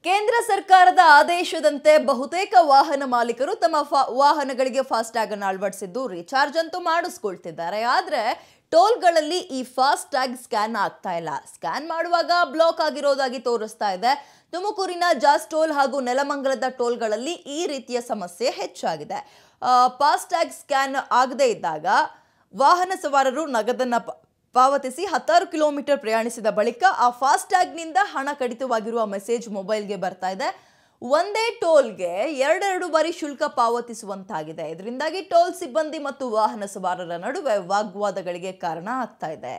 ಕೇಂದ್ರ ಸರ್ಕಾರದ ಆದೇಶದಂತೆ ಬಹುತೇಕ ವಾಹನ ಮಾಲೀಕರು ತಮ್ಮ ಫಾ- ವಾಹನಗಳಿಗೆ ಫಾಸ್ಟ್ಯಾಗ್ ಅನ್ನು ಅಳವಡಿಸಿದ್ದು ರೀಚಾರ್ಜ್ ಅಂತೂ ಮಾಡಿಸ್ಕೊಳ್ತಿದ್ದಾರೆ ಆದ್ರೆ ಟೋಲ್ಗಳಲ್ಲಿ ಈ ಫಾಸ್ಟ್ ಟ್ಯಾಗ್ ಸ್ಕ್ಯಾನ್ ಆಗ್ತಾ ಇಲ್ಲ ಸ್ಕ್ಯಾನ್ ಮಾಡುವಾಗ ಬ್ಲಾಕ್ ಆಗಿರೋದಾಗಿ ತೋರಿಸ್ತಾ ಇದೆ ತುಮಕೂರಿನ ಜಾಸ್ ಟೋಲ್ ಹಾಗೂ ನೆಲಮಂಗಲದ ಟೋಲ್ಗಳಲ್ಲಿ ಈ ರೀತಿಯ ಸಮಸ್ಯೆ ಹೆಚ್ಚಾಗಿದೆ ಫಾಸ್ಟ್ ಟ್ಯಾಗ್ ಸ್ಕ್ಯಾನ್ ಆಗದೇ ಇದ್ದಾಗ ವಾಹನ ಸವಾರರು ನಗದನ್ನ ಪ- ಪಾವತಿಸಿ ಹತ್ತಾರು ಕಿಲೋಮೀಟರ್ ಪ್ರಯಾಣಿಸಿದ ಬಳಿಕ ಆ ಫಾಸ್ಟ್ಯಾಗ್ನಿಂದ ಹಣ ಕಡಿತವಾಗಿರುವ ಮೆಸೇಜ್ ಮೊಬೈಲ್ಗೆ ಬರ್ತಾ ಇದೆ ಒಂದೇ ಟೋಲ್ಗೆ ಎರಡೆರಡು ಬಾರಿ ಶುಲ್ಕ ಪಾವತಿಸುವಂತಾಗಿದೆ ಇದರಿಂದಾಗಿ ಟೋಲ್ ಸಿಬ್ಬಂದಿ ಮತ್ತು ವಾಹನ ಸವಾರರ ನಡುವೆ ವಾಗ್ವಾದಗಳಿಗೆ ಕಾರಣ ಆಗ್ತಾ ಇದೆ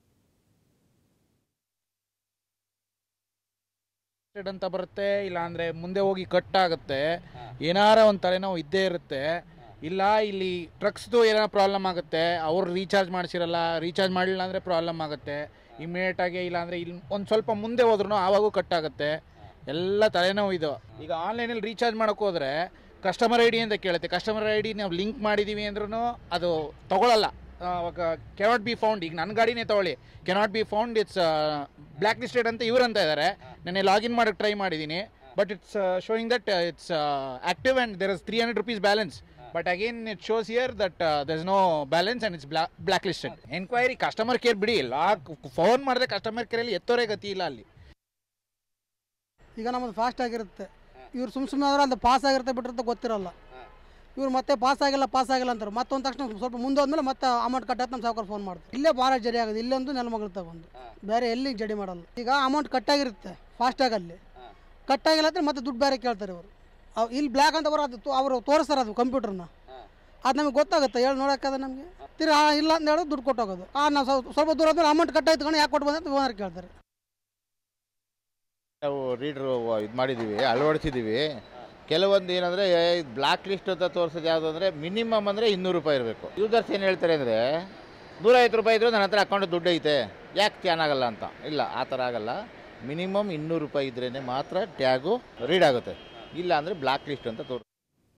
ಕಟ್ಟೆಡ್ ಅಂತ ಬರುತ್ತೆ ಇಲ್ಲ ಅಂದರೆ ಮುಂದೆ ಹೋಗಿ ಕಟ್ ಆಗುತ್ತೆ ಏನಾರ ಒಂದು ತಲೆನೋವು ಇದ್ದೇ ಇರುತ್ತೆ ಇಲ್ಲ ಇಲ್ಲಿ ಟ್ರಕ್ಸ್ದು ಏನಾರ ಪ್ರಾಬ್ಲಮ್ ಆಗುತ್ತೆ ಅವ್ರು ರೀಚಾರ್ಜ್ ಮಾಡಿಸಿರಲ್ಲ ರೀಚಾರ್ಜ್ ಮಾಡಲಿಲ್ಲ ಅಂದರೆ ಪ್ರಾಬ್ಲಮ್ ಆಗುತ್ತೆ ಇಮಿಡಿಯೇಟಾಗಿ ಇಲ್ಲ ಅಂದರೆ ಇಲ್ಲಿ ಒಂದು ಸ್ವಲ್ಪ ಮುಂದೆ ಹೋದ್ರೂ ಆವಾಗೂ ಕಟ್ ಆಗುತ್ತೆ ಎಲ್ಲ ತಲೆನೋವು ಇದು ಈಗ ಆನ್ಲೈನಲ್ಲಿ ರೀಚಾರ್ಜ್ ಮಾಡೋಕೆ ಹೋದರೆ ಕಸ್ಟಮರ್ ಐ ಡಿ ಅಂತ ಕೇಳುತ್ತೆ ಕಸ್ಟಮರ್ ಐ ಡಿ ನಾವು ಲಿಂಕ್ ಮಾಡಿದ್ದೀವಿ ಅಂದ್ರೂ ಅದು ತಗೊಳ್ಳಲ್ಲ ಕೆನಾಟ್ ಬಿ ಫೌಂಡ್ ಈಗ ನನ್ನ ಗಾಡಿನೇ ತಗೊಳ್ಳಿ cannot be found it's black listed ಅಂತ ಇವ್ರು ಅಂತ ಇದ್ದಾರೆ ನಾನು ಲಾಗಿನ್ ಮಾಡೋಕ್ಕೆ ಟ್ರೈ ಮಾಡಿದ್ದೀನಿ but it's showing that it's active and there is three hundred rupees balance but again it shows here that there is no balance and it's black listed enquiry customer care ಬಿಡಿ ಲಾಕ್ phone ಮಾಡಿದ್ರೆ customer ಕೇರಲ್ಲಿ ಎತ್ತೋರೇ ಗತಿ ಇಲ್ಲ ಅಲ್ಲಿ ಈಗ ನಮ್ಮದು ಫಾಸ್ಟ್ ಆಗಿರುತ್ತೆ ಇವ್ರು ಸುಮ್ಮ ಸುಮ್ಮನೆ ಆದ್ರೆ ಅದು ಪಾಸ್ ಆಗಿರುತ್ತೆ ಬಿಟ್ಟಿರುತ್ತೆ ಗೊತ್ತಿರಲ್ಲ ಇವ್ರು ಮತ್ತೆ ಪಾಸ್ ಆಗಿಲ್ಲ ಪಾಸ್ ಆಗಿಲ್ಲ ಅಂತಾರೆ ಮತ್ತೊಂದು ತಕ್ಷಣ ಸ್ವಲ್ಪ ಮುಂದೆ ಹೋದ್ಮೇಲೆ ಮತ್ತೆ ಅಮೌಂಟ್ ಕಟ್ಟಾಯ್ತು ನಮ್ಮ ಸಾವುಕಾರ ಫೋನ್ ಮಾಡ್ತಾರೆ ಇಲ್ಲೇ ಭಾಳ ಜಡಿ ಆಗೋದು ಇಲ್ಲೊಂದು ನೆಲಮಗಳು ತಗೊಂಡು ಬೇರೆ ಎಲ್ಲಿ ಜಡಿ ಮಾಡಲ್ಲ ಈಗ ಅಮೌಂಟ್ ಕಟ್ಟಾಗಿರುತ್ತೆ ಫಾಸ್ಟಾಗಲ್ಲಿ ಕಟ್ಟಾಗಿಲ್ಲ ಅಂದ್ರೆ ಮತ್ತೆ ದುಡ್ಡು ಬೇರೆ ಕೇಳ್ತಾರೆ ಇವರು ಅವು ಇಲ್ಲಿ ಬ್ಲ್ಯಾಕ್ ಅಂತ ಬರೋದು ತೋ- ಅವರು ತೋರಿಸ್ತಾರೆ ಅದು ಕಂಪ್ಯೂಟರ್ನ ಅದು ನಮಗೆ ಗೊತ್ತಾಗುತ್ತೆ ಹೇಳಿ ನೋಡೋಕ್ಕದ ನಮಗೆ ತಿರ್ಗಿ ಆ ಇಲ್ಲ ಅಂತ ಹೇಳೋದು ದುಡ್ಡು ಕೊಟ್ಟೋಗೋದು ಆ ನಾವು ಸ್ವಲ್ಪ- ಸ್ವಲ್ಪ ದೂರ ಆದ್ಮೇಲೆ ಅಮೌಂಟ್ ಕಟ್ಟಾಯ್ತು ಕಣ ಯಾಕೆ ಕೊಟ್ಟು ಬಂದ ಅಂತ ಓನರ್ ಕೇಳ್ತಾರೆ ನಾವು ರೀಡ್ರು ಇದು ಮಾಡಿದ್ದೀವಿ ಅಳವಡಿಸಿದ್ದೀವಿ ಕೆಲವೊಂದು ಏನಂದರೆ ಬ್ಲ್ಯಾಕ್ ಲಿಸ್ಟ್ ಅಂತ ತೋರಿಸೋದು ಯಾವುದು ಅಂದರೆ ಮಿನಿಮಮ್ ಅಂದರೆ ಇನ್ನೂರು ರೂಪಾಯಿ ಇರಬೇಕು ಯೂಸರ್ಸ್ ಏನು ಹೇಳ್ತಾರೆ ಅಂದರೆ ನೂರೈವತ್ತು ರೂಪಾಯಿ ಇದ್ದರೂ ನನ್ನ ಹತ್ರ ಅಕೌಂಟ್ ದುಡ್ಡು ಐತೆ ಯಾಕೆ ಸ್ಕ್ಯಾನ್ ಆಗಲ್ಲ ಅಂತ ಇಲ್ಲ ಆ ಥರ ಆಗಲ್ಲ ಮಿನಿಮಮ್ ಇನ್ನೂರು ರೂಪಾಯಿ ಇದ್ರೇ ಮಾತ್ರ ಟ್ಯಾಗು ರೀಡ್ ಆಗುತ್ತೆ ಇಲ್ಲ ಅಂದರೆ ಬ್ಲ್ಯಾಕ್ ಲಿಸ್ಟ್ ಅಂತ ತೋರಿಸ್